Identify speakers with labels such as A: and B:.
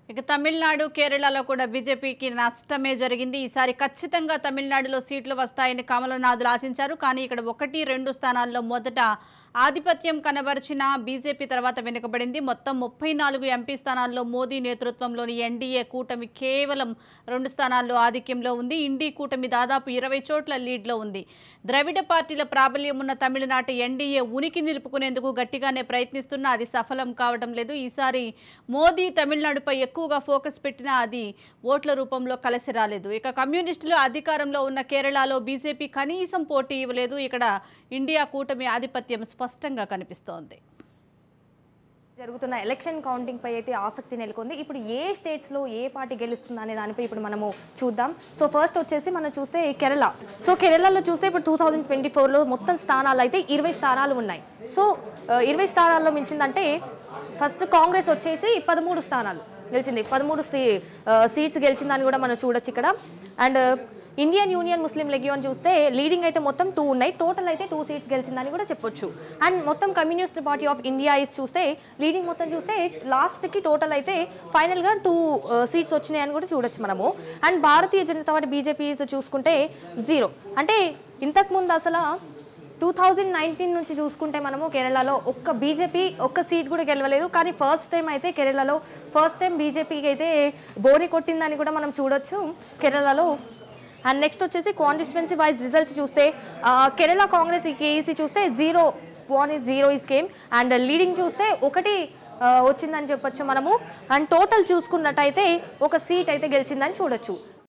A: ఇక తమిళనాడు కేరళలో కూడా బీజేపీకి నష్టమే జరిగింది ఈసారి ఖచ్చితంగా తమిళనాడులో సీట్లు వస్తాయని కమలనాథులు ఆశించారు కానీ ఇక్కడ ఒకటి రెండు స్థానాల్లో మొదట ఆధిపత్యం కనబరిచిన బీజేపీ తర్వాత వెనుకబడింది మొత్తం ముప్పై నాలుగు ఎంపీ స్థానాల్లో మోదీ నేతృత్వంలోని ఎన్డీఏ కూటమి కేవలం రెండు స్థానాల్లో ఆధిక్యంలో ఉంది ఇండీ కూటమి దాదాపు ఇరవై చోట్ల లీడ్లో ఉంది ద్రవిడ పార్టీల ప్రాబల్యం ఉన్న తమిళనాట ఎన్డీఏ ఉనికి నిలుపుకునేందుకు గట్టిగానే ప్రయత్నిస్తున్నా అది సఫలం కావడం లేదు ఈసారి మోదీ తమిళనాడుపై ఎక్కువగా ఫోకస్ పెట్టినా అది ఓట్ల రూపంలో కలిసి రాలేదు ఇక కమ్యూనిస్టులు అధికారంలో ఉన్న కేరళలో బీజేపీ కనీసం పోటీ ఇవ్వలేదు ఇక్కడ ఇండియా కూటమి ఆధిపత్యం స్పష్టంగా కనిపిస్తోంది
B: జరుగుతున్న ఎలక్షన్ కౌంటింగ్ పై అయితే ఆసక్తి నెలకొంది ఇప్పుడు ఏ స్టేట్స్ లో ఏ పార్టీ గెలుస్తుంది అనే దానిపై ఇప్పుడు మనము చూద్దాం సో ఫస్ట్ వచ్చేసి మనం చూస్తే కేరళ సో కేరళలో చూస్తే ఇప్పుడు టూ థౌజండ్ ట్వంటీ ఫోర్లో మొత్తం స్థానాలు అయితే ఇరవై స్థానాలు ఉన్నాయి సో ఆ, ఇరవై స్థానాల్లో మించిందంటే ఫస్ట్ కాంగ్రెస్ వచ్చేసి పదమూడు స్థానాలు గెలిచింది పదమూడు సీట్స్ గెలిచిందని కూడా మనం చూడొచ్చు ఇక్కడ and Indian union Muslim league చూస్తే లీడింగ్ అయితే మొత్తం టూ ఉన్నాయి టోటల్ అయితే టూ సీట్స్ గెలిచిందని కూడా చెప్పొచ్చు అండ్ మొత్తం communist party of India is చూస్తే లీడింగ్ మొత్తం చూస్తే లాస్ట్కి టోటల్ అయితే ఫైనల్గా టూ సీట్స్ వచ్చినాయని కూడా చూడొచ్చు మనము and Bharatiya Janata party BJP చూసుకుంటే జీరో అంటే ఇంతకుముందు అసలు టూ థౌజండ్ నైన్టీన్ నుంచి చూసుకుంటే మనము కేరళలో ఒక్క బీజేపీ ఒక్క సీట్ కూడా గెలవలేదు కానీ ఫస్ట్ టైం అయితే కేరళలో ఫస్ట్ టైం బీజేపీకి అయితే బోని కొట్టిందని కూడా మనం చూడొచ్చు కేరళలో అండ్ నెక్స్ట్ వచ్చేసి కాన్స్టిట్యువెన్సీ వైజ్ రిజల్ట్స్ చూస్తే ఆ, కేరళ కాంగ్రెస్ ఈ కేఈసీ చూస్తే zero one is zero is game and leading చూస్తే ఒకటి ఆ, వచ్చిందని చెప్పొచ్చు మనము అండ్ టోటల్ చూసుకున్నట్టయితే ఒక సీట్ అయితే గెలిచిందని చూడొచ్చు